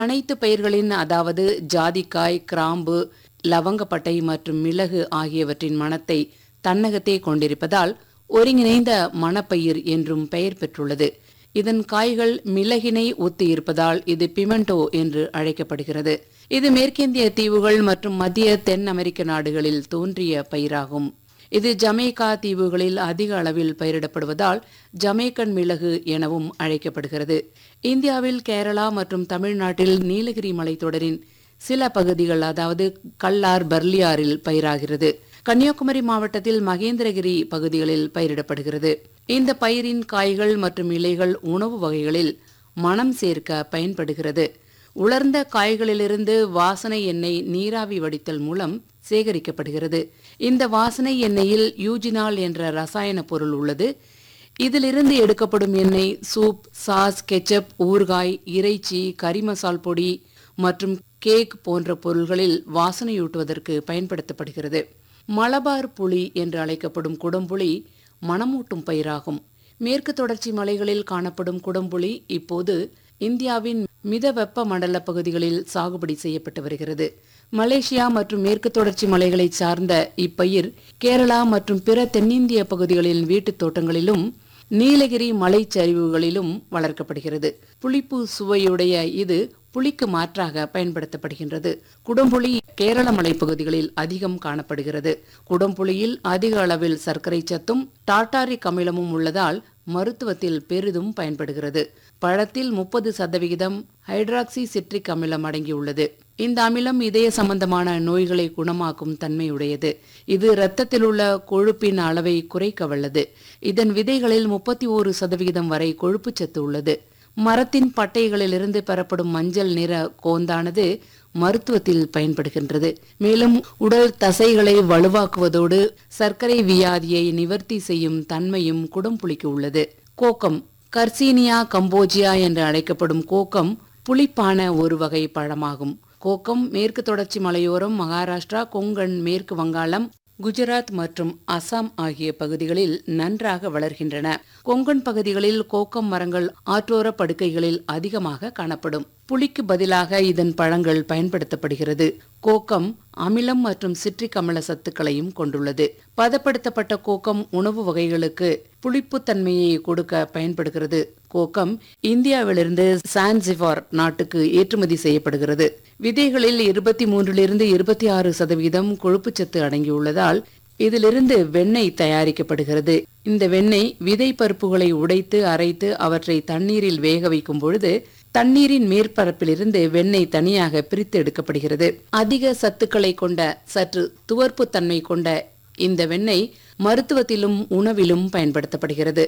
அனைத்து பயிர்களின் அதாவது ஜாதிக்காய் கிராம்பு லவங்கப்பட்டை மற்றும் மிளகு ஆகியவற்றின் மணத்தை தன்னகத்தே கொண்டிருப்பதால் ஒருங்கிணைந்த மணப்பயிர் என்றும் பெயர் பெற்றுள்ளது இதன் காய்கள் மிளகினை ஒத்து இருப்பதால் இது பிமெண்டோ என்று அழைக்கப்படுகிறது இது மேற்கிந்திய தீவுகள் மற்றும் மத்திய தென் அமெரிக்க நாடுகளில் தோன்றிய பயிராகும் இது ஜமேக்கா தீவுகளில் அதிக அளவில் பயிரிடப்படுவதால் ஜமேக்கன் மிளகு எனவும் அழைக்கப்படுகிறது இந்தியாவில் கேரளா மற்றும் தமிழ்நாட்டில் நீலகிரி மலைத்தொடரின் சில பகுதிகள் அதாவது கல்லார் பர்லியாரில் பயிராகிறது கன்னியாகுமரி மாவட்டத்தில் மகேந்திரகிரி பகுதிகளில் பயிரிடப்படுகிறது இந்த பயிரின் காய்கள் மற்றும் இலைகள் உணவு வகைகளில் மணம் சேர்க்க பயன்படுகிறது உலர்ந்த காய்களிலிருந்து வாசனை எண்ணெய் நீராவி வடித்தல் மூலம் சேகரிக்கப்படுகிறது இந்த வாசனை எண்ணெயில் யூஜினால் என்ற ரசாயன பொருள் உள்ளது இதிலிருந்து எடுக்கப்படும் எண்ணெய் சூப் சாஸ் கெச்சப் ஊறுகாய் இறைச்சி கறி மசால் பொடி மற்றும் கேக் போன்ற பொருள்களில் வாசனையூட்டுவதற்கு பயன்படுத்தப்படுகிறது மலபார் புளி என்று அழைக்கப்படும் குடம்புளி மணமூட்டும் பயிராகும் மேற்கு தொடர்ச்சி மலைகளில் காணப்படும் குடம்புளி இப்போது இந்தியாவின் மித வெப்ப மண்டல பகுதிகளில் சாகுபடி செய்யப்பட்டு வருகிறது மலேசியா மற்றும் மேற்கு தொடர்ச்சி மலைகளை சார்ந்த இப்பயிர் கேரளா மற்றும் பிற தென்னிந்திய பகுதிகளின் வீட்டுத் தோட்டங்களிலும் நீலகிரி மலைச்சரிவுகளிலும் வளர்க்கப்படுகிறது புளிப்பு சுவையுடைய இது புளிக்கு மாற்றாக பயன்படுத்தப்படுகின்றது குடம்புளி கேரள மலைப்பகுதிகளில் அதிகம் காணப்படுகிறது குடம்புளியில் அதிக அளவில் சர்க்கரை சத்தும் டார்டாரிக் அமிலமும் உள்ளதால் மருத்துவத்தில் பெரிதும் பயன்படுகிறது பழத்தில் முப்பது சதவிகிதம் ஹைட்ராக்சி சிட்ரிக் அமிலம் அடங்கியுள்ளது இந்த அமிலம் இதய சம்பந்தமான நோய்களை குணமாக்கும் தன்மையுடையது இது இரத்தத்தில் உள்ள கொழுப்பின் அளவை குறைக்க வல்லது இதன் விதைகளில் முப்பத்தி ஓரு சதவிகிதம் வரை கொழுப்புச்சத்து உள்ளது மரத்தின் பட்டைகளிலிருந்து பெறப்படும் மஞ்சள் நிற கோந்தானது மருத்துவத்தில் பயன்படுகின்றது மேலும் உடல் தசைகளை வலுவாக்குவதோடு சர்க்கரை வியாதியை நிவர்த்தி செய்யும் தன்மையும் குடம்புளிக்கு உள்ளது கோக்கம் கர்சீனியா கம்போஜியா என்று அழைக்கப்படும் கோக்கம் புளிப்பான ஒரு வகை பழமாகும் கோக்கம் மேற்கு தொடர்ச்சி மலையோரம் மகாராஷ்டிரா கொங்கன் மேற்கு வங்காளம் குஜராத் மற்றும் அசாம் ஆகிய பகுதிகளில் நன்றாக வளர்கின்றன கொங்கன் பகுதிகளில் கோக்கம் மரங்கள் ஆற்றோர படுக்கைகளில் அதிகமாக காணப்படும் புளிக்கு பதிலாக இதன் பழங்கள் பயன்படுத்தப்படுகிறது கோக்கம் அமிலம் மற்றும் சிட்ரிக் அமில சத்துக்களையும் கொண்டுள்ளது பதப்படுத்தப்பட்ட கோக்கம் உணவு வகைகளுக்கு புளிப்புத்தன்மையை கொடுக்க பயன்படுகிறது கோக்கம் இந்தியாவிலிருந்து சான்சிபார் நாட்டுக்கு ஏற்றுமதி செய்யப்படுகிறது விதைகளில் இருபத்தி மூன்றிலிருந்து இருபத்தி ஆறு சதவீதம் கொழுப்புச்சத்து அடங்கியுள்ளதால் இதிலிருந்து வெண்ணெய் தயாரிக்கப்படுகிறது இந்த வெண்ணெய் விதை பருப்புகளை உடைத்து அரைத்து அவற்றை தண்ணீரில் வேக வைக்கும் பொழுது தண்ணீரின் மேற்பரப்பிலிருந்து வெண்ணெய் தனியாக பிரித்து எடுக்கப்படுகிறது அதிக சத்துக்களை கொண்ட சற்று துவர்ப்பு தன்மை கொண்ட இந்த வெண்ணெய் மருத்துவத்திலும் உணவிலும் பயன்படுத்தப்படுகிறது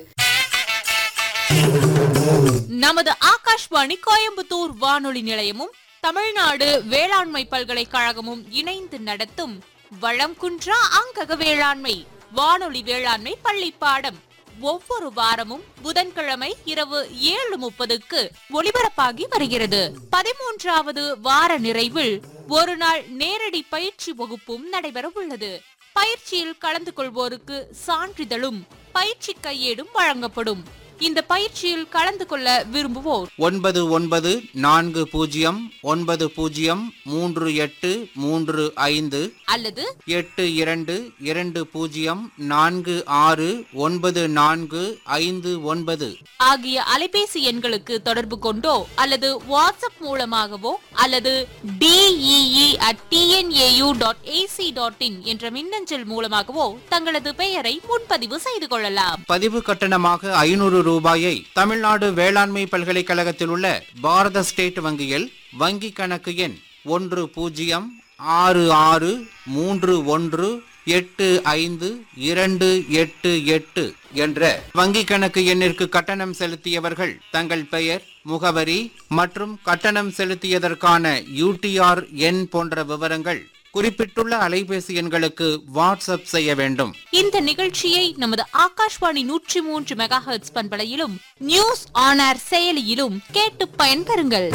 நமது ஆகாஷ்வாணி கோயம்புத்தூர் வானொலி நிலையமும் தமிழ்நாடு வேளாண்மை பல்கலைக்கழகமும் இணைந்து நடத்தும் வளம் குன்றா அங்கக வேளாண்மை வானொலி வேளாண்மை பள்ளி பாடம் ஒவ்வொரு வாரமும் புதன்கிழமை இரவு ஏழு முப்பதுக்கு ஒளிபரப்பாகி வருகிறது பதிமூன்றாவது வார நிறைவில் ஒரு நாள் நேரடி பயிற்சி வகுப்பும் நடைபெற உள்ளது பயிற்சியில் கலந்து கொள்வோருக்கு சான்றிதழும் பயிற்சி கையேடும் வழங்கப்படும் இந்த பயிற்சியில் கலந்து கொள்ள விரும்புவோர் ஒன்பது ஒன்பது நான்கு பூஜ்ஜியம் ஒன்பது பூஜ்ஜியம் மூன்று எட்டு மூன்று ஐந்து அல்லது எட்டு இரண்டு இரண்டு பூஜ்ஜியம் நான்கு ஆறு ஒன்பது நான்கு ஐந்து ஒன்பது ஆகிய அலைபேசி எண்களுக்கு தொடர்பு கொண்டோ அல்லது வாட்ஸ்அப் மூலமாகவோ அல்லது DEE at TNAU dot AC dot in என்ற மின்னஞ்சல் மூலமாகவோ தங்களது பெயரை முன்பதிவு செய்து கொள்ளலாம் பதிவு கட்டணமாக ஐநூறு ரூபாயை தமிழ்நாடு வேளாண்மை பல்கலைக்கழகத்தில் உள்ள பாரத ஸ்டேட் வங்கியில் வங்கி கணக்கு எண் ஒன்று பூஜ்ஜியம் ஆறு ஆறு மூன்று ஒன்று எட்டு ஐந்து இரண்டு எட்டு எட்டு என்ற வங்கி கணக்கு எண்ணிற்கு கட்டணம் செலுத்தியவர்கள் தங்கள் பெயர் முகவரி மற்றும் கட்டணம் செலுத்தியதற்கான யூடிஆர் எண் போன்ற விவரங்கள் குறிப்பிட்டுள்ள அலைபேசி எண்களுக்கு வாட்ஸ்அப் செய்ய வேண்டும் இந்த நிகழ்ச்சியை நமது ஆகாஷ்வாணி நூற்றி மூன்று மெகா ஹெர்ட்ஸ் பண்பலையிலும் நியூஸ் ஆன் ஏர் செயலியிலும் கேட்டு பயன்பெறுங்கள்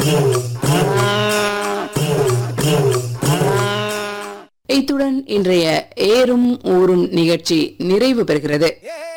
இத்துடன் இன்றைய ஏறும் ஊரும் நிகழ்ச்சி நிறைவு பெறுகிறது